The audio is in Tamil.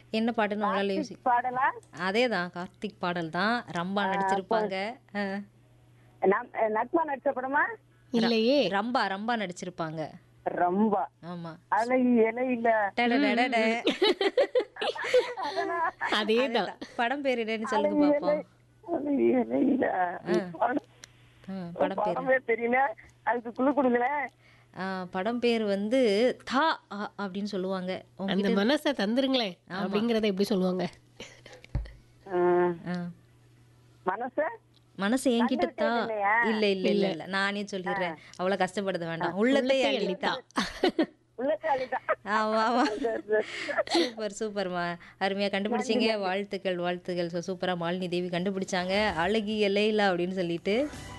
என்ன பாட்டுன்னு உங்களால யோசி பாடலா அதே தான் கார்த்திக் பாடல் தான் ரம்பா நடிச்சிருப்பாங்க ஆ. நம்- நட்பா நடிச்ச படமா இல்லையே ரம்பா ரம்பா நடிச்சிருப்பாங்க ரொம்ப ஆமா அலை இலை இல்ல டடடடட. அதேதான் படம் பேர் என்னன்னு சொல்லுங்க பாப்போம் அலை இலை இல்ல படம் ஆ, படம் பேர் படமே தெரியல அதுக்கு குழு கொடுங்களேன் ஆ, படம் பேர் வந்து தா அ அப்படின்னு சொல்லுவாங்க அந்த உங்ககிட்ட- மனசை தந்துருங்களேன் அப்படிங்கறத எப்படி சொல்லுவாங்க ம், ஆ. மனச மனசு என்கிட்ட தா இல்லையா? இல்ல இல்ல இல்ல இல்ல நானே சொல்லிடுறேன் அவ்வளவு கஷ்டப்படுத்த வேண்டாம் உள்ளத்தை அள்ளித்தா உள்ளத்தை அழிதான் ஆமா ஆமா சூப்பர் சூப்பர்மா அருமையா கண்டுபிடிச்சீங்க வாழ்த்துக்கள் வாழ்த்துக்கள் ஸோ சூப்பரா மாலினி தேவி கண்டுபிடிச்சாங்க அழகிய லைலா அப்படின்னு சொல்லிட்டு